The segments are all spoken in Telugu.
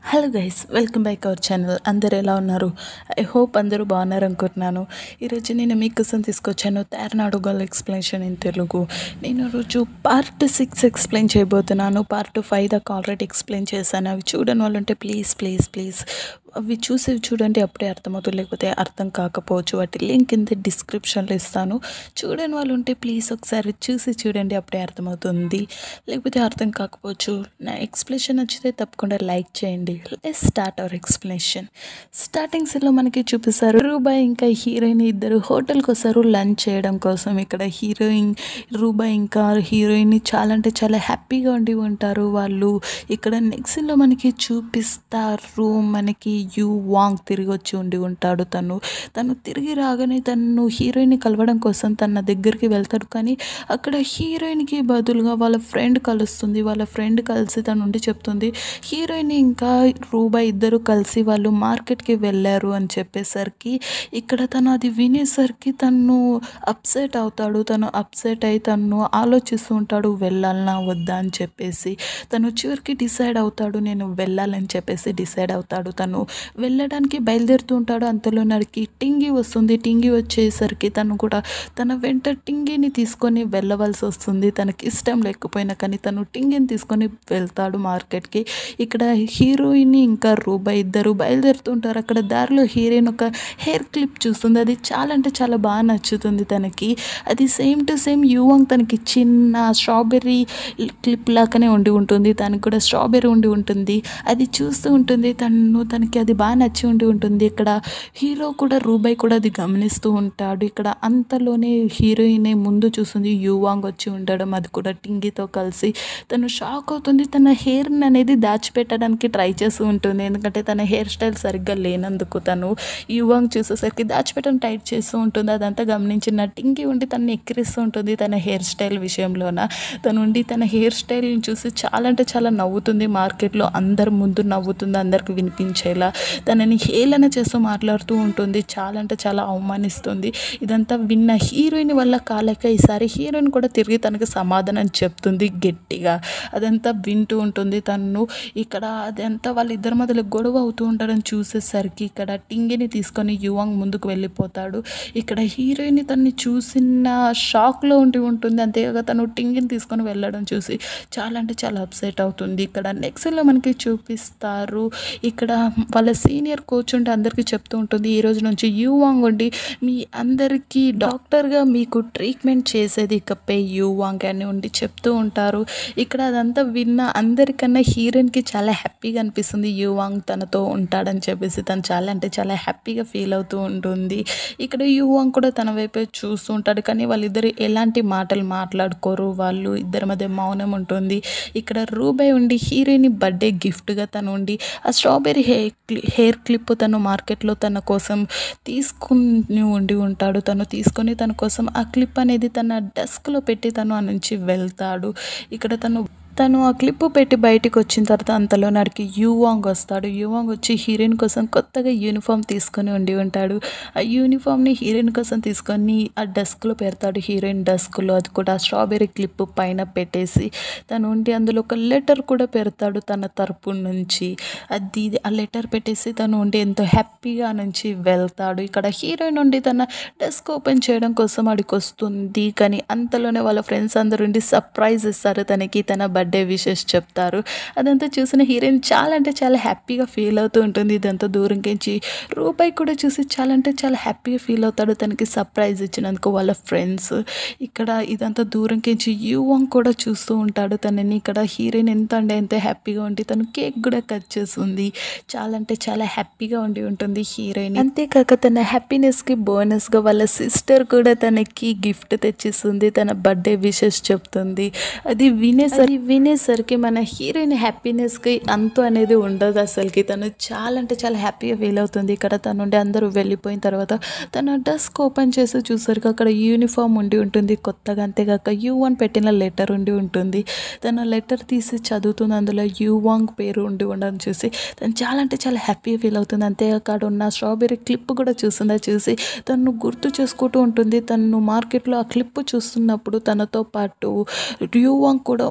hello guys welcome back our channel అందరు ఎలా ఉన్నారు ఐ హోప్ అందరూ బాగున్నారు అనుకుంటున్నాను ఈరోజు నేను మీకోసం తీసుకొచ్చాను తేరనాడు గల్ ఎక్స్ప్లెనేషన్ ఇన్ తెలుగు నేను రోజు పార్ట్ సిక్స్ ఎక్స్ప్లెయిన్ చేయబోతున్నాను పార్ట్ ఫైవ్ దాకా ఆల్రెడీ ఎక్స్ప్లెయిన్ చేశాను అవి చూడని వాళ్ళు ఉంటే ప్లీజ్ ప్లీజ్ ప్లీజ్ అవి చూసి చూడండి అప్పుడే అర్థమవుతుంది లేకపోతే అర్థం కాకపోవచ్చు వాటి లింక్ కింద డిస్క్రిప్షన్లో ఇస్తాను చూడని వాళ్ళు ఉంటే ప్లీజ్ ఒకసారి చూసి చూడండి అప్పుడే అర్థమవుతుంది లేకపోతే అర్థం కాకపోవచ్చు నా ఎక్స్ప్లెనేషన్ నచ్చితే తప్పకుండా లైక్ చేయండి let's start our explanation starting సీన్లో మనకి చూపిస్తారు రూబాయ్ ఇంకా హీరోయిన్ ఇద్దరు హోటల్కి వస్తారు లంచ్ చేయడం కోసం ఇక్కడ హీరోయిన్ రూబాయ్ ఇంకా హీరోయిన్ చాలా అంటే చాలా హ్యాపీగా ఉండి ఉంటారు వాళ్ళు ఇక్కడ నెక్స్ట్ సీన్లో మనకి చూపిస్తారు మనకి యూ వాంగ్ తిరిగి వచ్చి ఉండి ఉంటాడు తను తను తిరిగి రాగానే తను హీరోయిన్ని కలవడం కోసం తన దగ్గరికి వెళ్తాడు కానీ అక్కడ హీరోయిన్కి బదులుగా వాళ్ళ ఫ్రెండ్ కలుస్తుంది వాళ్ళ ఫ్రెండ్ కలిసి తను ఉండి చెప్తుంది హీరోయిన్ ఇంకా రూబా ఇద్దరు కలిసి వాళ్ళు మార్కెట్కి వెళ్ళారు అని చెప్పేసరికి ఇక్కడ తను అది వినేసరికి తను అప్సెట్ అవుతాడు తను అప్సెట్ అయి తను ఆలోచిస్తూ ఉంటాడు వెళ్ళాలనా వద్దా అని చెప్పేసి తను చివరికి డిసైడ్ అవుతాడు నేను వెళ్ళాలని చెప్పేసి డిసైడ్ అవుతాడు తను వెళ్ళడానికి బయలుదేరుతూ ఉంటాడు అంతలో నడికి టింగి వస్తుంది టింగి వచ్చేసరికి తను కూడా తన వెంట టింగిని తీసుకొని వెళ్ళవలసి వస్తుంది తనకి ఇష్టం లేకపోయినా కానీ తను టింగిని తీసుకొని వెళ్తాడు మార్కెట్కి ఇక్కడ హీరోయిన్ ఇంకా రూబా ఇద్దరు బయలుదేరుతుంటారు అక్కడ దారిలో హీరోయిన్ ఒక హెయిర్ క్లిప్ చూస్తుంది అది చాలా అంటే చాలా బాగా నచ్చుతుంది తనకి అది సేమ్ టు సేమ్ యువంగ్ తనకి చిన్న స్ట్రాబెర్రీ క్లిప్ లాగానే ఉండి ఉంటుంది తనకు కూడా స్ట్రాబెర్రీ ఉండి ఉంటుంది అది చూస్తూ ఉంటుంది తను తనకి అది బాగా నచ్చి ఉండి ఉంటుంది ఇక్కడ హీరో కూడా రూబాయ్ కూడా అది గమనిస్తూ ఉంటాడు ఇక్కడ అంతలోనే హీరోయిన్ ముందు చూస్తుంది యువాంగ్ వచ్చి ఉండడం అది కూడా టింగితో కలిసి తను షాక్ అవుతుంది తన హెయిర్ అనేది దాచిపెట్టడానికి ట్రై చేస్తూ ఉంటుంది ఎందుకంటే తన హెయిర్ స్టైల్ సరిగ్గా లేనందుకు తను యువాంగ్ చూసేసరికి దాచిపెట్టడం టైట్ చేస్తూ ఉంటుంది అదంతా గమనించిన టింగి ఉండి తనని ఎక్కిరిస్తూ ఉంటుంది తన హెయిర్ స్టైల్ విషయంలోన తను ఉండి తన హెయిర్ స్టైల్ని చూసి చాలా అంటే చాలా నవ్వుతుంది మార్కెట్లో అందరి ముందు నవ్వుతుంది అందరికి వినిపించేలా తనని హేళన చేస్తూ మాట్లాడుతూ ఉంటుంది చాలా అంటే చాలా అవమానిస్తుంది ఇదంతా విన్న హీరోయిన్ వల్ల కాలేక ఈసారి హీరోయిన్ కూడా తిరిగి తనకి సమాధానం చెప్తుంది గట్టిగా అదంతా వింటూ ఉంటుంది తను ఇక్కడ అదంతా వాళ్ళిద్దరి మధ్యలో గొడవ అవుతూ ఉండడం చూసేసరికి ఇక్కడ టింగిని తీసుకొని యువాంగ్ ముందుకు వెళ్ళిపోతాడు ఇక్కడ హీరోయిన్ తనని చూసిన షాక్లో ఉండి ఉంటుంది అంతేకాక తను టింగిని తీసుకొని వెళ్ళడం చూసి చాలా అంటే చాలా అప్సెట్ అవుతుంది ఇక్కడ నెక్స్ట్లో మనకి చూపిస్తారు ఇక్కడ వాళ్ళ సీనియర్ కోచ్ ఉంటే అందరికీ చెప్తూ ఉంటుంది ఈ రోజు నుంచి యువాంగ్ ఉండి మీ అందరికీ డాక్టర్గా మీకు ట్రీట్మెంట్ చేసేది ఇకపై యువాంగ్ అని ఉండి చెప్తూ ఉంటారు ఇక్కడ అదంతా విన్న అందరికన్నా హీరోయిన్కి చాలా హ్యాపీగా అనిపిస్తుంది యువాంగ్ తనతో ఉంటాడని చెప్పేసి తను చాలా అంటే చాలా హ్యాపీగా ఫీల్ అవుతూ ఉంటుంది ఇక్కడ యువాంగ్ కూడా తన వైపే చూస్తూ ఉంటాడు కానీ వాళ్ళిద్దరు ఎలాంటి మాటలు మాట్లాడుకోరు వాళ్ళు ఇద్దరి మధ్య మౌనం ఉంటుంది ఇక్కడ రూబాయ్ ఉండి హీరోయిన్ బర్త్డే గిఫ్ట్గా తను ఉండి ఆ స్ట్రాబెర్రీ హెయిర్ హెయిర్ క్లిప్ తను మార్కెట్లో తన కోసం తీసుకుని ఉండి ఉంటాడు తను తీసుకొని తన కోసం ఆ క్లిప్ అనేది తన డెస్క్లో పెట్టి తను ఆ నుంచి వెళ్తాడు ఇక్కడ తను తను ఆ క్లిప్ పెట్టి బయటికి వచ్చిన తర్వాత అంతలో నాడికి యూవాంగ్ వస్తాడు యూవాంగ్ వచ్చి హీరోయిన్ కోసం కొత్తగా యూనిఫామ్ తీసుకొని ఉండి ఉంటాడు ఆ యూనిఫామ్ని హీరోయిన్ కోసం తీసుకొని ఆ డెస్క్లో పెడతాడు హీరోయిన్ డెస్క్లో అది కూడా స్ట్రాబెర్రీ క్లిప్ పైన పెట్టేసి తను ఉండి అందులో ఒక లెటర్ కూడా పెడతాడు తన తరపు నుంచి అది ఆ లెటర్ పెట్టేసి తను ఉండి ఎంతో హ్యాపీగా నుంచి వెళ్తాడు ఇక్కడ హీరోయిన్ ఉండి తన డెస్క్ ఓపెన్ చేయడం కోసం అడిగి వస్తుంది కానీ అంతలోనే వాళ్ళ ఫ్రెండ్స్ అందరు ఉండి సర్ప్రైజ్ ఇస్తారు తనకి తన బర్త్డే విషెస్ చెప్తారు అదంతా చూసిన హీరోయిన్ చాలా అంటే చాలా హ్యాపీగా ఫీల్ అవుతూ ఉంటుంది ఇదంతా దూరంకించి రూపాయి కూడా చూసి చాలా అంటే చాలా హ్యాపీగా ఫీల్ అవుతాడు తనకి సర్ప్రైజ్ ఇచ్చినందుకు వాళ్ళ ఫ్రెండ్స్ ఇక్కడ ఇదంతా దూరంకించి యువం కూడా చూస్తూ ఉంటాడు తనని ఇక్కడ హీరోయిన్ ఎంత అంటే ఎంత హ్యాపీగా ఉండి తను కేక్ కూడా కట్ చేస్తుంది చాలా అంటే చాలా హ్యాపీగా ఉండి ఉంటుంది హీరోయిన్ అంతేకాక తన హ్యాపీనెస్కి బోనస్గా వాళ్ళ సిస్టర్ కూడా తనకి గిఫ్ట్ తెచ్చిస్తుంది తన బర్త్డే విషెస్ చెప్తుంది అది వినేసరి వినేసరికి మన హీరోయిన్ హ్యాపీనెస్కి అంతు అనేది ఉండదు అసలుకి తను చాలా అంటే చాలా హ్యాపీగా ఫీల్ అవుతుంది ఇక్కడ తను ఉండి అందరూ వెళ్ళిపోయిన తర్వాత తన డెస్క్ ఓపెన్ చేసి చూసరికి అక్కడ యూనిఫామ్ ఉండి ఉంటుంది కొత్తగా అంతేకాక యూ అని పెట్టిన లెటర్ ఉండి ఉంటుంది తన లెటర్ తీసి చదువుతుంది అందులో యువాంగ్ పేరు ఉండి ఉండడం చూసి తను చాలా అంటే చాలా హ్యాపీగా ఫీల్ అవుతుంది అంతేకాక అక్కడ ఉన్న స్ట్రాబెర్రీ క్లిప్ కూడా చూసిందా చూసి తను గుర్తు చేసుకుంటూ ఉంటుంది తను మార్కెట్లో ఆ క్లిప్ చూస్తున్నప్పుడు తనతో పాటు యువాంగ్ కూడా ఉంది తను ఆ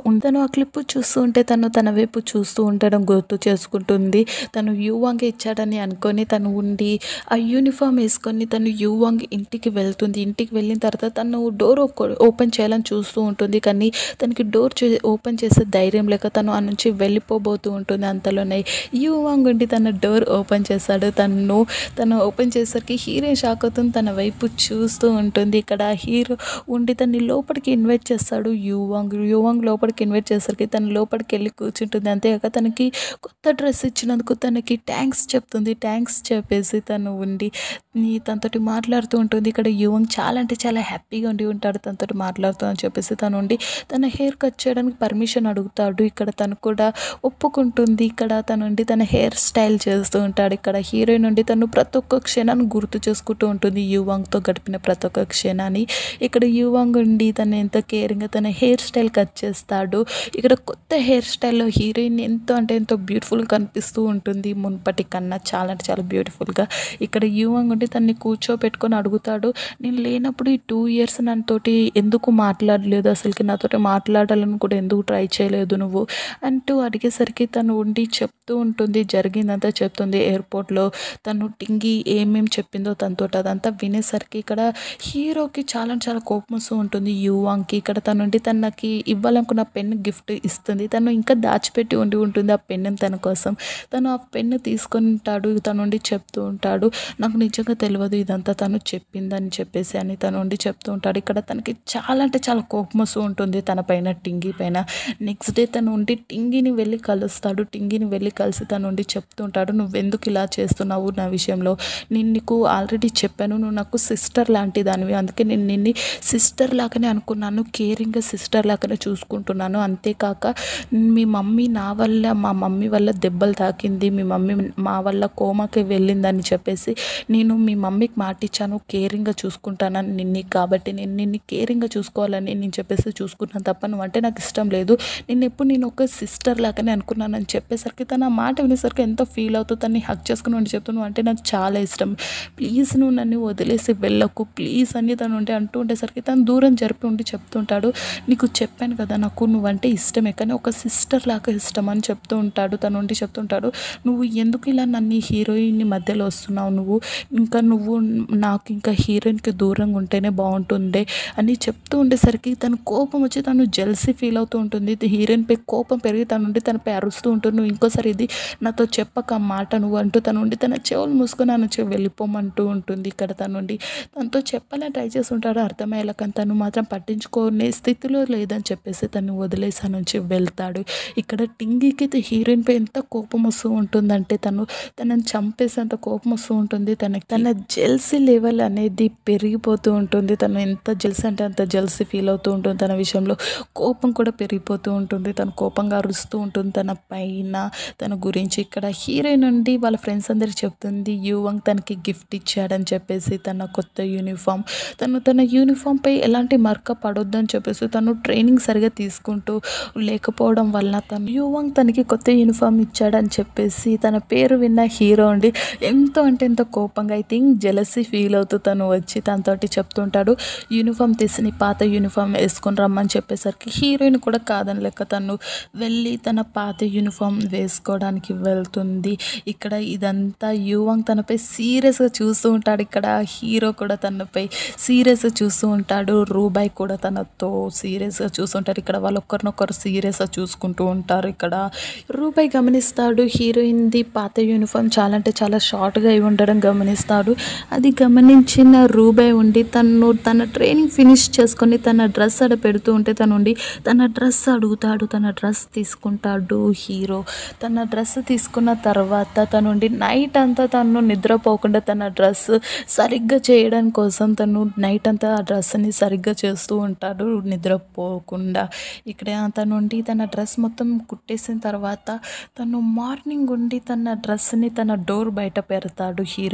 క్లిప్ చూస్తూ ఉంటే తను తన వైపు చూస్తూ ఉండడం గుర్తు చేసుకుంటుంది తను యువాంగ్ ఇచ్చాడని అనుకొని తను ఉండి ఆ యూనిఫామ్ వేసుకొని తను యువాంగ్ ఇంటికి వెళ్తుంది ఇంటికి వెళ్ళిన తర్వాత తను డోర్ ఓపెన్ చేయాలని చూస్తూ ఉంటుంది కానీ తనకి డోర్ చే ఓపెన్ చేసే ధైర్యం లేక తను ఆ నుంచి వెళ్ళిపోబోతూ ఉంటుంది అంతలోనే యువాంగ్ ఉండి తన డోర్ ఓపెన్ చేశాడు తను తను ఓపెన్ చేసరికి హీరోయిన్ షాక్ అవుతుంది తన వైపు చూస్తూ ఉంటుంది ఇక్కడ హీరో ఉండి తన్ని లోపలికి ఇన్వైట్ చేస్తాడు యువాంగ్ యువాంగ్ లోపలికి ఇన్వైట్ చేసరికి తను లోపలికి వెళ్ళి కూర్చుంటుంది అంతేకాక తనకి కొత్త డ్రెస్ ఇచ్చినందుకు తనకి థ్యాంక్స్ చెప్తుంది థ్యాంక్స్ చెప్పేసి తను ఉండి నీ తనతోటి మాట్లాడుతూ ఉంటుంది ఇక్కడ యువాంగ్ చాలా అంటే చాలా హ్యాపీగా ఉండి ఉంటాడు తనతోటి మాట్లాడుతూ అని చెప్పేసి తను ఉండి తన హెయిర్ కట్ చేయడానికి పర్మిషన్ అడుగుతాడు ఇక్కడ తను కూడా ఒప్పుకుంటుంది ఇక్కడ తను ఉండి తన హెయిర్ స్టైల్ చేస్తూ ఉంటాడు ఇక్కడ హీరోయిన్ నుండి తను ప్రతి ఒక్క క్షణాన్ని గుర్తు చేసుకుంటూ ఉంటుంది యువాంగ్తో గడిపిన ప్రతి ఒక్క క్షణాన్ని ఇక్కడ యువాంగ్ ఉండి తను ఎంత కేరింగ్గా తన హెయిర్ స్టైల్ కట్ చేస్తాడు ఇక్కడ కొత్త హెయిర్ స్టైల్లో హీరోయిన్ ఎంతో అంటే ఎంతో బ్యూటిఫుల్గా కనిపిస్తూ ఉంటుంది మున్పటి కన్నా చాలా అంటే చాలా బ్యూటిఫుల్గా ఇక్కడ యువాంగ్ ఉండి తన్ని కూర్చోబెట్టుకొని అడుగుతాడు నేను లేనప్పుడు ఈ టూ ఇయర్స్ నాతోటి ఎందుకు మాట్లాడలేదు అసలుకి నాతోటి మాట్లాడాలని కూడా ఎందుకు ట్రై చేయలేదు నువ్వు అంటూ అడిగేసరికి తను ఉండి చెప్తూ ఉంటుంది జరిగిందంతా చెప్తుంది ఎయిర్పోర్ట్లో తను టింగి ఏమేం చెప్పిందో తనతో అదంతా వినేసరికి ఇక్కడ హీరోకి చాలా అంటే చాలా కోపం వస్తూ ఉంటుంది యువాంగ్కి ఇక్కడ తను ఉండి తనకి ఇవ్వాలనుకున్న పెన్ గిఫ్ట్ ఇస్తుంది తను ఇంకా దాచిపెట్టి ఉండి ఉంటుంది ఆ పెన్ను తన కోసం తను ఆ పెన్ను తీసుకుంటాడు తను ఉండి చెప్తూ ఉంటాడు నాకు నిజంగా తెలియదు ఇదంతా తను చెప్పిందని చెప్పేసి అని తను ఉండి చెప్తూ ఉంటాడు ఇక్కడ తనకి చాలా అంటే చాలా కోపం వస్తూ ఉంటుంది తన పైన టింగి పైన నెక్స్ట్ డే తను ఉండి టింగిని వెళ్ళి కలుస్తాడు టింగిని వెళ్ళి కలిసి తను ఉండి చెప్తూ ఉంటాడు నువ్వు ఎందుకు ఇలా చేస్తున్నావు నా విషయంలో నేను నీకు ఆల్రెడీ చెప్పాను నువ్వు నాకు సిస్టర్ లాంటి దానివి అందుకే నేను నిన్ను సిస్టర్ లాగానే అనుకున్నాను కేరింగ్గా సిస్టర్ లాగానే చూసుకుంటున్నాను అంతేకాక మీ మమ్మీ నా వల్ల మా మమ్మీ వల్ల దెబ్బలు తాకింది మీ మమ్మీ మా వల్ల కోమాకి వెళ్ళిందని చెప్పేసి నేను మీ మమ్మీకి మాటిచ్చాను కేరింగ్గా చూసుకుంటానని నిన్ను కాబట్టి నేను నిన్ను కేరింగ్గా చూసుకోవాలని నేను చెప్పేసి చూసుకున్నాను తప్ప నువ్వు అంటే నాకు ఇష్టం లేదు నేను ఎప్పుడు నేను ఒక సిస్టర్ లాగానే అనుకున్నానని చెప్పేసరికి తను ఆ మాట వినేసరికి ఎంతో ఫీల్ అవుతూ తన్ని హక్ చేసుకుని ఉండి చెప్తూ నువ్వు అంటే నాకు చాలా ఇష్టం ప్లీజ్ నువ్వు నన్ను వదిలేసి వెళ్ళకు ప్లీజ్ అని తను ఉంటే అంటూ ఉండేసరికి తను దూరం జరిపి ఉండి చెప్తుంటాడు నీకు చెప్పాను కదా నాకు నువ్వంటే ఇష్టమే కానీ ఒక సిస్టర్ లాగా ఇష్టం అని చెప్తూ ఉంటాడు తను ఉండి చెప్తుంటాడు నువ్వు ఎందుకు ఇలా నన్ను హీరోయిన్ మధ్యలో వస్తున్నావు నువ్వు ఇంకా నువ్వు నాకు ఇంకా హీరోయిన్కి దూరంగా ఉంటేనే బాగుంటుండే అని చెప్తూ ఉండేసరికి తను కోపం వచ్చి తను జెల్సీ ఫీల్ అవుతూ ఉంటుంది హీరోయిన్పై కోపం పెరిగి తను ఉండి తనపై అరుస్తూ ఉంటుంది నువ్వు ఇంకోసారి ఇది నాతో చెప్పక ఆ మాట నువ్వు అంటూ తను ఉండి తన చెవులు మూసుకొని నన్ను చెవి వెళ్ళిపోమంటూ ఉంటుంది ఇక్కడ తను ఉండి తనతో చెప్పాలని ట్రై చేస్తుంటాడు అర్థమయ్యేలా కానీ తను మాత్రం పట్టించుకోనే స్థితిలో లేదని చెప్పేసి తను వదిలేసి ఆ నుంచి వెళ్తాడు ఇక్కడ టింగికి హీరోయిన్పై ఎంత కోపం వస్తూ ఉంటుందంటే తను తనని చంపేసేంత కోపం వస్తూ ఉంటుంది తనకి తన జెల్సీ లెవెల్ అనేది పెరిగిపోతూ ఉంటుంది తను ఎంత జెల్సీ అంటే అంత జెల్సీ ఫీల్ అవుతూ ఉంటుంది తన విషయంలో కోపం కూడా పెరిగిపోతూ ఉంటుంది తను కోపంగా అరుస్తూ ఉంటుంది తన పైన తన గురించి ఇక్కడ హీరోయిన్ నుండి వాళ్ళ ఫ్రెండ్స్ అందరికి చెప్తుంది యువంగ్ తనకి గిఫ్ట్ ఇచ్చాడని చెప్పేసి తన కొత్త యూనిఫామ్ తను తన యూనిఫామ్పై ఎలాంటి మరక పడొద్దని చెప్పేసి తను ట్రైనింగ్ సరిగా తీసుకుంటూ లేకపోవడం వల్ల తను యువంగ్ తనకి కొత్త యూనిఫామ్ ఇచ్చాడని చెప్పేసి తన పేరు విన్న హీరో ఉండి ఎంతో అంటే ఎంతో కోపంగా ఐ థింక్ జెలసీ ఫీల్ అవుతూ తను వచ్చి తనతోటి చెప్తుంటాడు యూనిఫామ్ తీసి నీ పాత యూనిఫామ్ వేసుకొని రమ్మని చెప్పేసరికి హీరోయిన్ కూడా కాదని లెక్క తను వెళ్ళి తన పాత యూనిఫామ్ వేసుకోవడానికి వెళ్తుంది ఇక్కడ ఇదంతా యువంగ్ తనపై సీరియస్గా చూస్తూ ఉంటాడు ఇక్కడ హీరో కూడా తనపై సీరియస్గా చూస్తూ ఉంటాడు రూబాయ్ కూడా తనతో సీరియస్గా చూస్తుంటారు ఇక్కడ వాళ్ళు ఒకరినొకరు సీరియస్గా చూసుకుంటూ ఉంటారు ఇక్కడ రూబాయ్ గమనిస్తాడు హీరోయిన్ది పాత యూనిఫామ్ చాలా అంటే చాలా షార్ట్గా అయి ఉండడం గమనిస్తాడు అది గమనించిన రూబాయ్ ఉండి తను తన ట్రైనింగ్ ఫినిష్ చేసుకొని తన డ్రెస్ అడ పెడుతూ ఉంటే తను ఉండి తన డ్రెస్ అడుగుతాడు తన డ్రెస్ తీసుకుంటాడు హీరో తన డ్రెస్ తీసుకున్న తర్వాత తను ఉండి నైట్ అంతా తను నిద్రపోకుండా తన డ్రెస్ సరిగ్గా చేయడం కోసం తను నైట్ అంతా ఆ డ్రెస్ని సరిగ్గా చేస్తూ ఉంటాడు నిద్రపోకుండా ఇక్కడ తను ఉండి తన డ్రెస్ మొత్తం కుట్టేసిన తర్వాత తను మార్నింగ్ ఉండి తన డ్రెస్ని తన డోర్ బయట పెడతాడు హీరోయిన్ని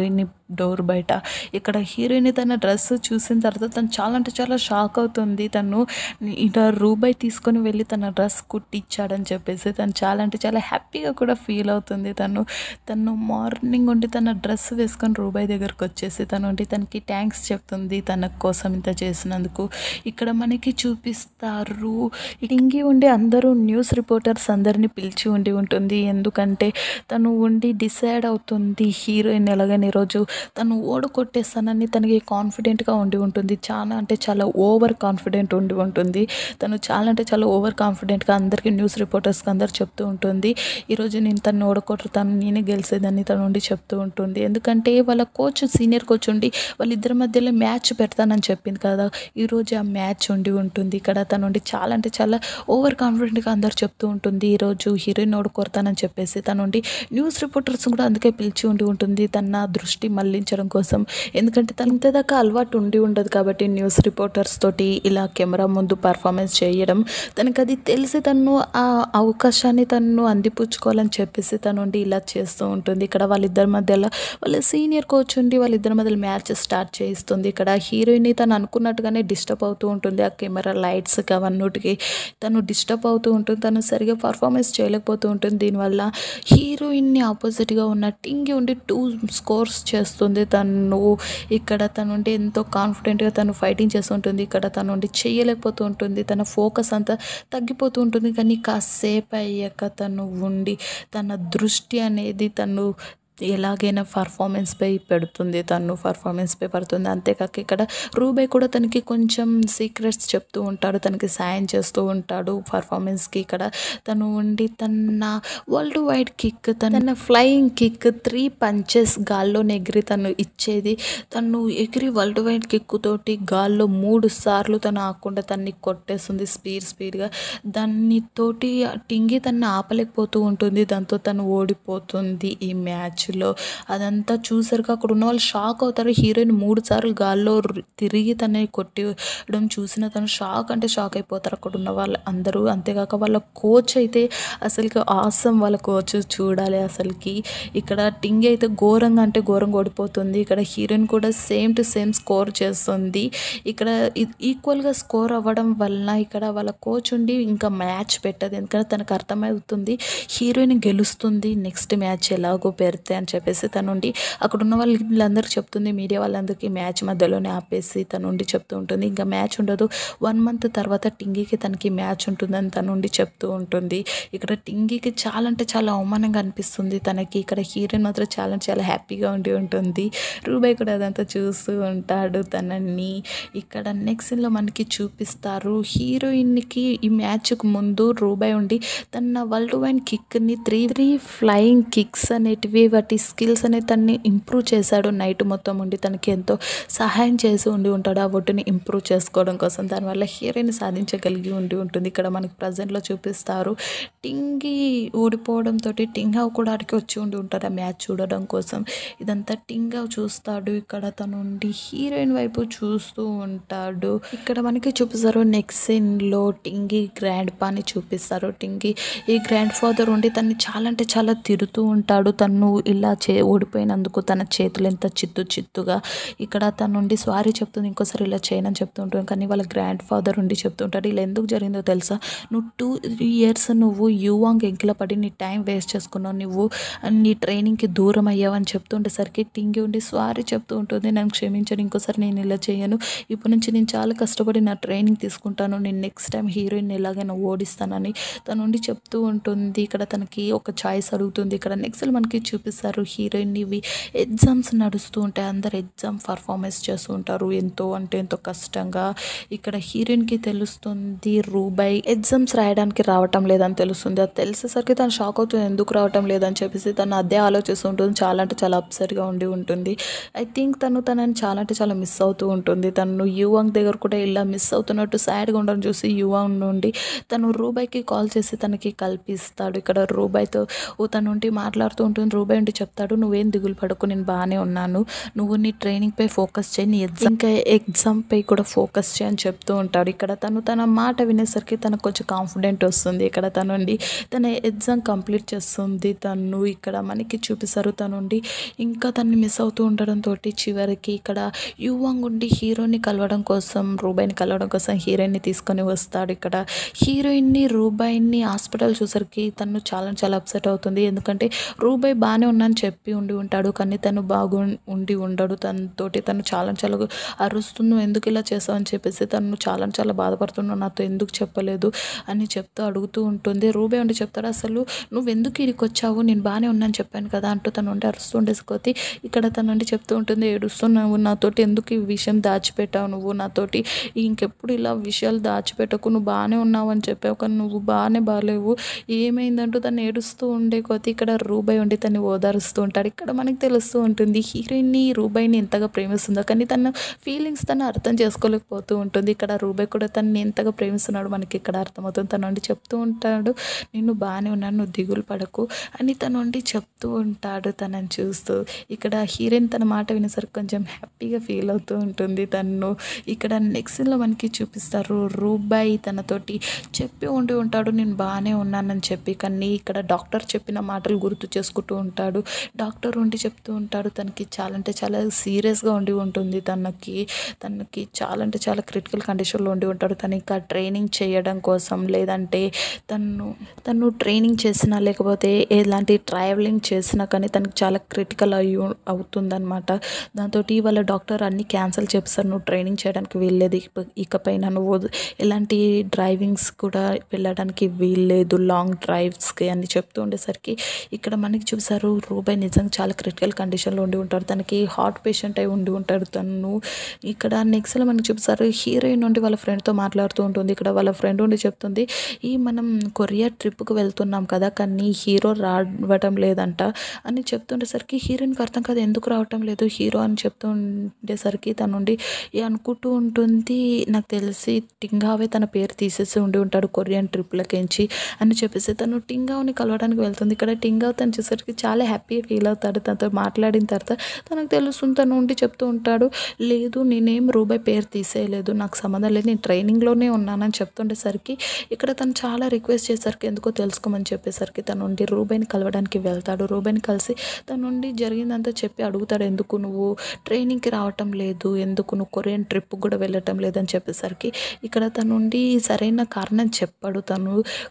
డోర్ బయట ఇక్కడ హీరోయిన్ తన డ్రెస్ చూసిన తర్వాత తను చాలా అంటే చాలా షాక్ అవుతుంది తను ఇలా రూబాయ్ తీసుకొని వెళ్ళి తన డ్రెస్ కుట్టిచ్చాడని చెప్పేసి తను చాలా అంటే చాలా హ్యాపీగా కూడా ఫీల్ అవుతుంది తను తను మార్నింగ్ ఉండి తన డ్రెస్ వేసుకొని రూబాయ్ దగ్గరకు వచ్చేసి తను ఉండి తనకి థ్యాంక్స్ చెప్తుంది తన కోసం ఇంత చేసినందుకు ఇక్కడ మనకి చూపిస్తారు ఇంగి ఉండి అందరూ న్యూస్ రిపోర్టర్స్ అందరినీ పిలిచి ఉండి ఉంటుంది ఎందుకంటే తను ఉండి డిసైడ్ అవుతుంది హీరోయిన్ ఎలాగని ఈరోజు తను ఓడగొట్టేస్తానని తనకి కాన్ఫిడెంట్గా ఉండి ఉంటుంది చాలా అంటే చాలా ఓవర్ కాన్ఫిడెంట్ ఉండి ఉంటుంది తను చాలా అంటే చాలా ఓవర్ కాన్ఫిడెంట్గా అందరికీ న్యూస్ రిపోర్టర్స్కి అందరు చెప్తూ ఉంటుంది ఈరోజు నేను తను ఓడగొట్టుతాను నేనే గెలిచేదని తను ఉండి చెప్తూ ఉంటుంది ఎందుకంటే వాళ్ళ కోచ్ సీనియర్ కోచ్ ఉండి వాళ్ళిద్దరి మధ్యలో మ్యాచ్ పెడతానని చెప్పింది కదా ఈరోజు ఆ మ్యాచ్ ఉండి ఉంటుంది ఇక్కడ తను ఉండి చాలా అంటే చాలా ఓవర్ కాన్ఫిడెంట్గా అందరు చెప్తూ ఉంటుంది ఈరోజు హీరోయిన్ ఓడకొడతానని చెప్పేసి తను ఉండి న్యూస్ రిపోర్టర్స్ కూడా అందుకే పిలిచి ఉండి ఉంటుంది తన దృష్టి మళ్లించడం కోసం ఎందుకంటే తను ఇంతదాకా అలవాటు ఉండి ఉండదు కాబట్టి న్యూస్ రిపోర్టర్స్ తోటి ఇలా కెమెరా ముందు పర్ఫార్మెన్స్ చేయడం తనకు అది తెలిసి తను ఆ అవకాశాన్ని తను అందిపుచ్చుకోవాలని చెప్పేసి తను ఉండి ఇలా చేస్తూ ఉంటుంది ఇక్కడ వాళ్ళిద్దరి మధ్యలో వాళ్ళ సీనియర్ కోచ్ ఉండి వాళ్ళిద్దరి మధ్యలో మ్యాచ్ స్టార్ట్ చేయిస్తుంది ఇక్కడ హీరోయిన్ తను అనుకున్నట్టుగానే డిస్టర్బ్ అవుతూ ఉంటుంది ఆ కెమెరా లైట్స్కి అవన్నిటికి తను డిస్టర్బ్ అవుతూ ఉంటుంది తను సరిగా పర్ఫార్మెన్స్ చేయలేకపోతూ ఉంటుంది దీనివల్ల హీరోయిన్ని ఆపోజిట్గా ఉన్న టింగి ఉండి టూ స్కోర్స్ చేస్తుంది తను ఇక్కడ తను ఉండి ఎంతో కాన్ఫిడెంట్గా తను ఫైటింగ్ చేస్తుంటుంది ఇక్కడ తను ఉండి చేయలేకపోతూ ఉంటుంది తన ఫోకస్ అంతా తగ్గిపోతూ ఉంటుంది కానీ కాసేపు అయ్యాక తను ఉండి తన దృష్టి అనేది తను ఎలాగైనా పర్ఫార్మెన్స్పై పెడుతుంది తను పర్ఫార్మెన్స్పై పడుతుంది అంతేకాక ఇక్కడ రూబాయ్ కూడా తనకి కొంచెం సీక్రెట్స్ చెప్తూ ఉంటాడు తనకి సాయం చేస్తూ ఉంటాడు పర్ఫార్మెన్స్కి ఇక్కడ తను ఉండి తన వరల్డ్ వైడ్ కిక్ తన ఫ్లయింగ్ కిక్ త్రీ పంచెస్ గాల్లో ఎగిరి తను ఇచ్చేది తను ఎగిరి వరల్డ్ వైడ్ కిక్ తోటి గాల్లో మూడు సార్లు తను ఆకుండా తన్ని కొట్టేస్తుంది స్పీడ్ స్పీడ్గా దాన్ని తోటి టింగి తన్ని ఆపలేకపోతూ ఉంటుంది దాంతో తను ఓడిపోతుంది ఈ మ్యాచ్లో అదంతా చూసారుగా అక్కడ ఉన్న వాళ్ళు షాక్ అవుతారు హీరోయిన్ మూడు సార్లు గాల్లో రు- తిరిగి తనని కొట్టడం చూసిన తను షాక్ అంటే షాక్ అయిపోతారు అక్కడ ఉన్న వాళ్ళు అందరూ అంతేకాక వాళ్ళ కోచ్ అయితే అసలుకి ఆసం వాళ్ళ కోచ్ చూడాలి అసలుకి ఇక్కడ టింగి అయితే ఘోరంగా అంటే ఘోరంగా ఓడిపోతుంది ఇక్కడ హీరోయిన్ కూడా సేమ్ టు సేమ్ స్కోర్ చేస్తుంది ఇక్కడ ఈక్వల్గా స్కోర్ అవ్వడం వలన ఇక్కడ వాళ్ళ కోచ్ ఉండి ఇంకా మ్యాచ్ పెట్టదు ఎందుకంటే తనకు అర్థమవుతుంది హీరోయిన్ గెలుస్తుంది నెక్స్ట్ మ్యాచ్ ఎలాగో పెడితే అని చెప్పేసి తనుండి అక్కడ ఉన్న వాళ్ళందరికీ చెప్తుంది మీడియా వాళ్ళందరికీ మ్యాచ్ మధ్యలోనే ఆపేసి తనుండి చెప్తూ ఉంటుంది ఇంకా మ్యాచ్ ఉండదు వన్ మంత్ తర్వాత టింగీకి తనకి మ్యాచ్ ఉంటుందని తనుండి చెప్తూ ఉంటుంది ఇక్కడ టింగీకి చాలా అంటే చాలా అవమానంగా అనిపిస్తుంది తనకి ఇక్కడ హీరోయిన్ మాత్రం చాలా అంటే చాలా హ్యాపీగా ఉండి ఉంటుంది రూబాయ్ కూడా అదంతా చూస్తూ ఉంటాడు తనని ఇక్కడ నెక్స్ట్ సీన్లో మనకి చూపిస్తారు హీరోయిన్కి ఈ మ్యాచ్కు ముందు రూబాయ్ ఉండి తన వరల్డ్ వైన్ కిక్ని త్రీ త్రీ ఫ్లయింగ్ కిక్స్ అనేటివి వాటి స్కిల్స్ అనేది తన్ని ఇంప్రూవ్ చేశాడు నైట్ మొత్తం ఉండి తనకి ఎంతో సహాయం చేసి ఉండి ఉంటాడు ఆ ఒడ్డుని ఇంప్రూవ్ చేసుకోవడం కోసం దానివల్ల హీరోయిన్ సాధించగలిగి ఉండి ఉంటుంది ఇక్కడ మనకి ప్రజెంట్లో చూపిస్తారు టింగి ఓడిపోవడంతో టింగావ్ కూడా ఆడికి వచ్చి ఉండి ఉంటాడు ఆ మ్యాచ్ చూడడం కోసం ఇదంతా టింగావ్ చూస్తాడు ఇక్కడ తను ఉండి హీరోయిన్ వైపు చూస్తూ ఉంటాడు ఇక్కడ మనకి చూపిస్తారు నెక్స్ట్ సీన్లో టింగి గ్రాండ్ పాని చూపిస్తారు టింగి ఈ గ్రాండ్ ఫాదర్ ఉండి తన్ని చాలా అంటే చాలా తిడుతూ ఉంటాడు తను ఇలా చే ఓడిపోయినందుకు తన చేతులు ఎంత చిత్తు చిత్తుగా ఇక్కడ తను ఉండి సారీ చెప్తుంది ఇంకోసారి ఇలా చేయనని చెప్తూ ఉంటాడు కానీ వాళ్ళ గ్రాండ్ ఫాదర్ ఉండి చెప్తుంటాడు ఇలా ఎందుకు జరిగిందో తెలుసా నువ్వు టూ త్రీ ఇయర్స్ నువ్వు యువాంగ్ ఎంకిల పడి నీ టైం వేస్ట్ చేసుకున్నావు నువ్వు నీ ట్రైనింగ్కి దూరం అయ్యావని చెప్తుండేసరికి టింగి ఉండి సారీ చెప్తూ ఉంటుంది నన్ను క్షమించండి ఇంకోసారి నేను ఇలా చేయను ఇప్పటి నుంచి నేను చాలా కష్టపడి నా ట్రైనింగ్ తీసుకుంటాను నేను నెక్స్ట్ టైం హీరోయిన్ ఎలాగైనా ఓడిస్తానని తను ఉండి చెప్తూ ఉంటుంది ఇక్కడ తనకి ఒక చాయిస్ అడుగుతుంది ఇక్కడ నెక్స్ట్ మనకి చూపిస్తారు హీరోయిన్ ఇవి ఎగ్జామ్స్ నడుస్తూ ఉంటాయి అందరు ఎగ్జామ్ పర్ఫార్మెన్స్ చేస్తూ ఉంటారు ఎంతో అంటే ఎంతో కష్టంగా ఇక్కడ హీరోయిన్కి తెలుస్తుంది రూబై ఎగ్జామ్స్ రాయడానికి రావటం లేదని తెలుస్తుంది అది తెలిసేసరికి తను షాక్ అవుతుంది ఎందుకు రావటం లేదని చెప్పేసి తను అదే ఆలోచిస్తుంటుంది చాలా అంటే చాలా అప్సెట్గా ఉండి ఉంటుంది ఐ థింక్ తను తనని చాలా అంటే చాలా మిస్ అవుతూ ఉంటుంది తను యువాంగ్ దగ్గర కూడా ఇలా మిస్ అవుతున్నట్టు సాడ్గా ఉండడం చూసి యువాంగ్ నుండి తను రూబాయ్కి కాల్ చేసి తనకి కల్పిస్తాడు ఇక్కడ రూబాయ్తో తను ఉండి మాట్లాడుతూ ఉంటుంది రూబాయ్ ఉండి చెప్తాడు నువ్వేం దిగులు పడకు నేను బాగానే ఉన్నాను నువ్వు నీ ట్రైనింగ్పై ఫోకస్ చేయి నీ ఎగ్జామ్ ఇంకా ఎగ్జామ్పై కూడా ఫోకస్ చేయి అని చెప్తూ ఉంటాడు ఇక్కడ తను తన మాట వినేసరికి తనకు కొంచెం కాన్ఫిడెంట్ వస్తుంది ఇక్కడ తనుండి తన ఎగ్జామ్ కంప్లీట్ చేస్తుంది తను ఇక్కడ మనకి చూపిస్తారు తనుండి ఇంకా తన్ని మిస్ అవుతూ ఉండడంతో చివరికి ఇక్కడ యువంగ్ ఉండి హీరోని కలవడం కోసం రూబాయిని కలవడం కోసం హీరోయిన్ని తీసుకొని వస్తాడు ఇక్కడ హీరోయిన్ని రూబాయిని హాస్పిటల్ చూసరికి తను చాలా చాలా అప్సెట్ అవుతుంది ఎందుకంటే రూబాయ్ బాగానే ఉన్నాను చెప్పి ఉండి ఉంటాడు కానీ తను బాగు ఉండి ఉండడు తనతోటి తను చాలా చాలా అరుస్తున్నావు ఎందుకు ఇలా చేసావు అని చెప్పేసి తను చాలా చాలా బాధపడుతున్నావు నాతో ఎందుకు చెప్పలేదు అని చెప్తూ అడుగుతూ ఉంటుంది రూబే ఉండి చెప్తాడు అసలు నువ్వు ఎందుకు ఇక్కడికి వచ్చావు నేను బాగానే ఉన్నాను చెప్పాను కదా అంటూ తను ఉండి అరుస్తుండేసి కొద్ది ఇక్కడ తను ఉండి చెప్తూ ఉంటుంది ఏడుస్తున్నావు నాతోటి ఎందుకు ఈ విషయం దాచిపెట్టావు నువ్వు నాతోటి ఇంకెప్పుడు ఇలా విషయాలు దాచిపెట్టకు నువ్వు బాగానే ఉన్నావు అని చెప్పావు కానీ నువ్వు బాగానే బాగాలేవు ఏమైందంటూ తను ఏడుస్తూ ఉండే కొద్ది ఇక్కడ రూబాయ్ ఉండి తను ఓదారుస్తూ ఉంటాడు ఇక్కడ మనకి తెలుస్తూ ఉంటుంది హీరోయిన్ని రూబాయిని ఎంతగా ప్రేమిస్తుందో కానీ తన ఫీలింగ్స్ తను అర్థం చేసుకోలేకపోతూ ఉంటుంది ఇక్కడ రూబాయ్ కూడా తనని ఎంతగా ప్రేమిస్తున్నాడు మనకి ఇక్కడ అర్థమవుతుంది తను ఉండి చెప్తూ ఉంటాడు నేను బాగానే ఉన్నాను నువ్వు దిగులు పడకు అని తను ఉండి చెప్తూ ఉంటాడు తనని చూస్తూ ఇక్కడ హీరోయిన్ తన మాట వినేసరికి కొంచెం హ్యాపీగా ఫీల్ అవుతూ ఉంటుంది తను ఇక్కడ నెక్స్ట్లో మనకి చూపిస్తారు రూబాయి తనతోటి చెప్పి ఉండి ఉంటాడు నేను బాగానే ఉన్నానని చెప్పి కానీ ఇక్కడ డాక్టర్ చెప్పిన మాటలు గుర్తు చేసుకుంటూ ఉంటాడు డాక్టర్ ఉండి చెప్తూ ఉంటాడు తనకి చాలా అంటే చాలా సీరియస్గా ఉండి ఉంటుంది తనకి తనకి చాలా అంటే చాలా క్రిటికల్ కండిషన్లో ఉండి ఉంటాడు తను ఇంకా ట్రైనింగ్ చేయడం కోసం లేదంటే తను తను ట్రైనింగ్ చేసినా లేకపోతే ఎలాంటి ట్రావెలింగ్ చేసినా కానీ తనకి చాలా క్రిటికల్ అయ్యి అవుతుందన్నమాట దాంతో వాళ్ళ డాక్టర్ అన్ని క్యాన్సిల్ చేపిస్తారు నువ్వు ట్రైనింగ్ చేయడానికి వీల్లేదు ఇక- ఇకపైన నువ్వు ఎలాంటి డ్రైవింగ్స్ కూడా వెళ్ళడానికి వీల్లేదు లాంగ్ డ్రైవ్స్కి అని చెప్తూ ఉండేసరికి ఇక్కడ మనకి చూసారు రూబాయ్ నిజంగా చాలా క్రిటికల్ కండిషన్లో ఉండి ఉంటాడు తనకి హార్ట్ పేషెంట్ అయి ఉండి ఉంటాడు తను ఇక్కడ నెక్స్ట్లో మనకి చూపిస్తారు హీరోయిన్ నుండి వాళ్ళ ఫ్రెండ్తో మాట్లాడుతూ ఉంటుంది ఇక్కడ వాళ్ళ ఫ్రెండ్ ఉండి చెప్తుంది ఈ మనం కొరియా ట్రిప్కి వెళ్తున్నాం కదా కానీ హీరో రావటం లేదంట అని చెప్తుండేసరికి హీరోయిన్కి అర్థం కాదు ఎందుకు రావటం లేదు హీరో అని చెప్తూ ఉండేసరికి తను ఉండి ఏ అనుకుంటూ ఉంటుంది నాకు తెలిసి టింగావే తన పేరు తీసేసి ఉండి ఉంటాడు కొరియన్ ట్రిప్లకించి అని చెప్పేసి తను టింగావ్ని కలవడానికి వెళ్తుంది ఇక్కడ టింగావ్ తను చూసరికి చాలా హ్యాపీ ఫీల్ అవుతాడు తనతో మాట్లాడిన తర్వాత తనకు తెలుస్తుంది తను ఉండి చెప్తూ ఉంటాడు లేదు నేనేం రూబాయ్ పేరు తీసేయలేదు నాకు సంబంధం లేదు నేను ట్రైనింగ్లోనే ఉన్నానని చెప్తుండేసరికి ఇక్కడ తను చాలా రిక్వెస్ట్ చేసరికి ఎందుకో తెలుసుకోమని చెప్పేసరికి తను ఉండి రూబాయ్ని కలవడానికి వెళ్తాడు రూబాయ్ని కలిసి తను ఉండి జరిగిందంతా చెప్పి అడుగుతాడు ఎందుకు నువ్వు ట్రైనింగ్కి రావటం లేదు ఎందుకు నువ్వు కొరియన్ ట్రిప్ కూడా వెళ్ళటం లేదని చెప్పేసరికి ఇక్కడ తను ఉండి సరైన కారణం చెప్పాడు తను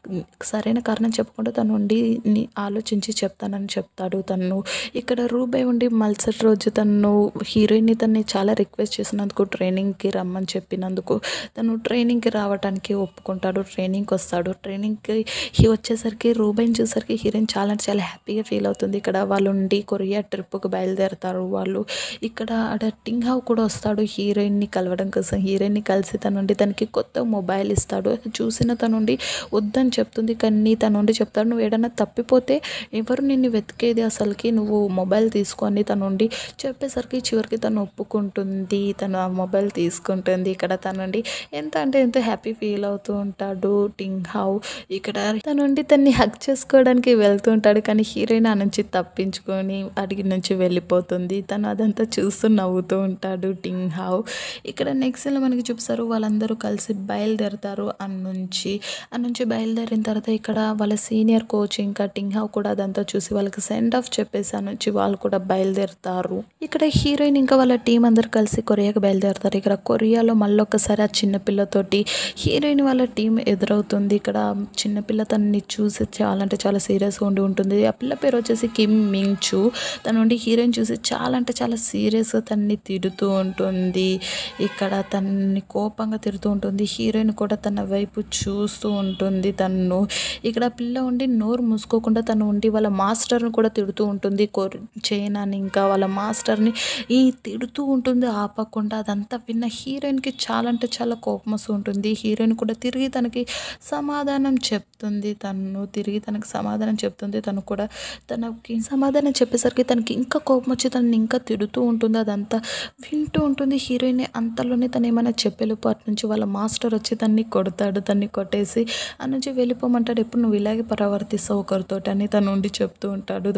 సరైన కారణం చెప్పకుండా తను ఉండి ని- ఆలోచించి చెప్తానని చెప్తాడు తను ఇక్కడ రూబాయ్ ఉండి మల్సటి రోజు తను హీరోయిన్ని తన్ని చాలా రిక్వెస్ట్ చేసినందుకు ట్రైనింగ్కి రమ్మని చెప్పినందుకు తను ట్రైనింగ్కి రావడానికి ఒప్పుకుంటాడు ట్రైనింగ్కి వస్తాడు ట్రైనింగ్కి హీ వచ్చేసరికి రూబాయిని చూసరికి హీరోయిన్ చాలా అంటే చాలా హ్యాపీగా ఫీల్ అవుతుంది ఇక్కడ వాళ్ళు ఉండి కొరియా ట్రిప్కి బయలుదేరతారు వాళ్ళు ఇక్కడ ఆడ టింగ్ హావ్ కూడా వస్తాడు హీరోయిన్ని కలవడం కోసం హీరోయిన్ని కలిసి తనుండి తనకి కొత్త మొబైల్ ఇస్తాడు అది చూసిన తనుండి వద్దని చెప్తుంది కానీ తనుండి చెప్తాడు నువ్వు ఏడన్నా తప్పిపోతే ఎవరు నిన్ను వెతికేది అసలుకి నువ్వు మొబైల్ తీసుకొని తనుండి చెప్పేసరికి చివరికి తను ఒప్పుకుంటుంది తను ఆ మొబైల్ తీసుకుంటుంది ఇక్కడ తనుండి ఎంత అంటే ఎంత హ్యాపీ ఫీల్ అవుతూ ఉంటాడు టింగ్ హావ్ ఇక్కడ తనుండి తన్ని హక్ చేసుకోవడానికి వెళ్తూ ఉంటాడు కానీ హీరోయిన్ ఆ నుంచి తప్పించుకొని అడిగి నుంచి వెళ్ళిపోతుంది తను అదంతా చూస్తూ నవ్వుతూ ఉంటాడు టింగ్ హావ్ ఇక్కడ నెక్స్ట్లో మనకి చూపిస్తారు వాళ్ళందరూ కలిసి బయలుదేరతారు అన్న నుంచి అన్న నుంచి బయలుదేరిన తర్వాత ఇక్కడ వాళ్ళ సీనియర్ కోచ్ ఇంకా టింగ్ హావ్ కూడా అదంతా చూసి వాళ్ళకి సెండ్ ఆఫ్ చెప్పేసి ఆ నుంచి వాళ్ళు కూడా బయలుదేరుతారు ఇక్కడ హీరోయిన్ ఇంకా వాళ్ళ టీం అందరు కలిసి కొరియాకి బయలుదేరుతారు ఇక్కడ కొరియాలో మళ్ళీ ఒకసారి ఆ చిన్న పిల్లతోటి హీరోయిన్ వాళ్ళ టీం ఎదురవుతుంది ఇక్కడ చిన్నపిల్ల తనని చూసి చాలా అంటే చాలా సీరియస్గా ఉండి ఉంటుంది ఆ పిల్ల పేరు వచ్చేసి కిమ్ మింగ్ చూ తన నుండి హీరోయిన్ చూసి చాలా అంటే చాలా సీరియస్గా తనని తిడుతూ ఉంటుంది ఇక్కడ తనని కోపంగా తిడుతూ ఉంటుంది హీరోయిన్ కూడా తన వైపు చూస్తూ ఉంటుంది తను ఇక్కడ పిల్ల ఉండి నోరు మూసుకోకుండా తను ఉండి వాళ్ళ మాస్టర్ని కూడా తిడుతూ ఉంటుంది కొర్ చైనాని ఇంకా వాళ్ళ మాస్టర్ని ఈ తిడుతూ ఉంటుంది ఆపకుండా అదంతా విన్న హీరోయిన్కి చాలా అంటే చాలా కోపం వస్తూ ఉంటుంది హీరోయిన్ కూడా తిరిగి తనకి సమాధానం చెప్తుంది తను తిరిగి తనకి సమాధానం చెప్తుంది తను కూడా తనకి సమాధానం చెప్పేసరికి తనకి ఇంకా కోపం వచ్చి తనని ఇంకా తిడుతూ ఉంటుంది అదంతా వింటూ ఉంటుంది హీరోయిన్ అంతలోనే తను ఏమైనా చెప్పేలోపు అటు నుంచి వాళ్ళ మాస్టర్ వచ్చి తన్ని కొడతాడు తన్ని కొట్టేసి ఆ నుంచి వెళ్ళిపోమంటాడు ఎప్పుడు నువ్వు ఇలాగే ప్రవర్తిస్తావు ఒకరితోటి అని తను ఉండి చెప్తూ ఉంటాడు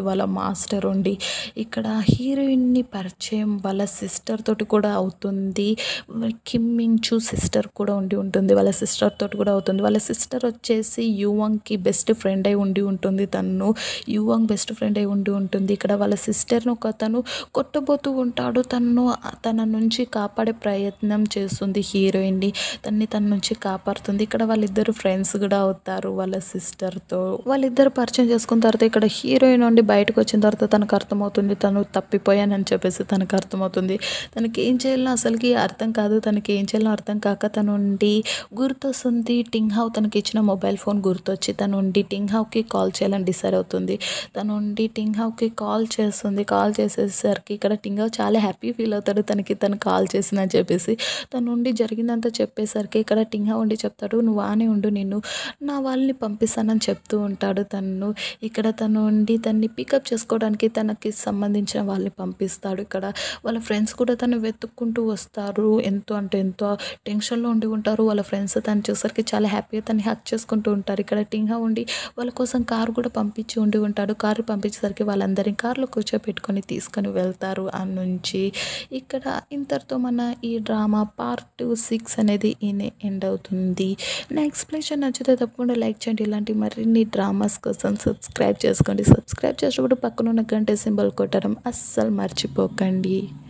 వాళ్ళ మాస్టర్ ఉండి ఇక్కడ హీరోయిన్ని పరిచయం వాళ్ళ సిస్టర్ తోటి కూడా అవుతుంది కిమ్ మింగ్ చూ సిస్టర్ కూడా ఉండి ఉంటుంది వాళ్ళ సిస్టర్ తోటి కూడా అవుతుంది వాళ్ళ సిస్టర్ వచ్చేసి యువంగ్కి బెస్ట్ ఫ్రెండ్ అయి ఉండి ఉంటుంది తను యువంగ్ బెస్ట్ ఫ్రెండ్ అయి ఉండి ఉంటుంది ఇక్కడ వాళ్ళ సిస్టర్ను ఒక తను కొట్టబోతూ ఉంటాడు తను తన నుంచి కాపాడే ప్రయత్నం చేస్తుంది హీరోయిన్ని తన్ని తన నుంచి కాపాడుతుంది ఇక్కడ వాళ్ళిద్దరు ఫ్రెండ్స్ కూడా అవుతారు వాళ్ళ సిస్టర్తో వాళ్ళిద్దరు పరిచయం చేసుకున్న తర్వాత ఇక్కడ హీరోయిన్ నుండి బయటకు వచ్చిన తర్వాత తనకు అర్థమవుతుంది తను తప్పిపోయానని చెప్పేసి తనకు అర్థమవుతుంది తనకి ఏం చేయాలో అసలుకి అర్థం కాదు తనకి ఏం చేయాలో అర్థం కాక తను ఉండి గుర్తొస్తుంది టింగ్ హౌ తనకి ఇచ్చిన మొబైల్ ఫోన్ గుర్తొచ్చి తను ఉండి టింగ్ హౌకి కాల్ చేయాలని డిసైడ్ అవుతుంది తను ఉండి టింగ్ హౌకి కాల్ చేస్తుంది కాల్ చేసేసరికి ఇక్కడ టింగ్ హౌ చాలా హ్యాపీ ఫీల్ అవుతాడు తనకి తను కాల్ చేసిందని చెప్పేసి తను ఉండి జరిగిందంతా చెప్పేసరికి ఇక్కడ టింగ్ హౌ ఉండి చెప్తాడు నువ్వు ఆనే ఉండు నిన్ను నా వాళ్ళని పంపిస్తానని చెప్తూ ఉంటాడు తను ఇక్కడ తను ఉండి తన్ని పికప్ చేసుకోవడానికి తనకి సంబంధించిన వాళ్ళని పంపిస్తాడు ఇక్కడ వాళ్ళ ఫ్రెండ్స్ కూడా తను వెతుక్కుంటూ వస్తారు ఎంతో అంటే ఎంతో టెన్షన్లో ఉండి ఉంటారు వాళ్ళ ఫ్రెండ్స్ తను చూసరికి చాలా హ్యాపీగా తను హక్ చేసుకుంటూ ఉంటారు ఇక్కడ టింగా ఉండి వాళ్ళ కోసం కారు కూడా పంపించి ఉండి ఉంటాడు కారు పంపించేసరికి వాళ్ళందరినీ కారులో కూర్చోపెట్టుకొని తీసుకొని వెళ్తారు ఆ నుంచి ఇక్కడ ఇంతటితో మన ఈ డ్రామా పార్ట్ సిక్స్ అనేది ఈయన ఎండ్ అవుతుంది నా ఎక్స్ప్లెనేషన్ నచ్చితే తప్పకుండా లైక్ చేయండి ఇలాంటి మరిన్ని డ్రామాస్ కోసం సబ్స్క్రైబ్ చేసుకోండి సబ్స్క్రైబ్ చేసేటప్పుడు పక్కన ఉన్న గంట సింబల్ కొట్టడం అస్సలు మర్చిపోకండి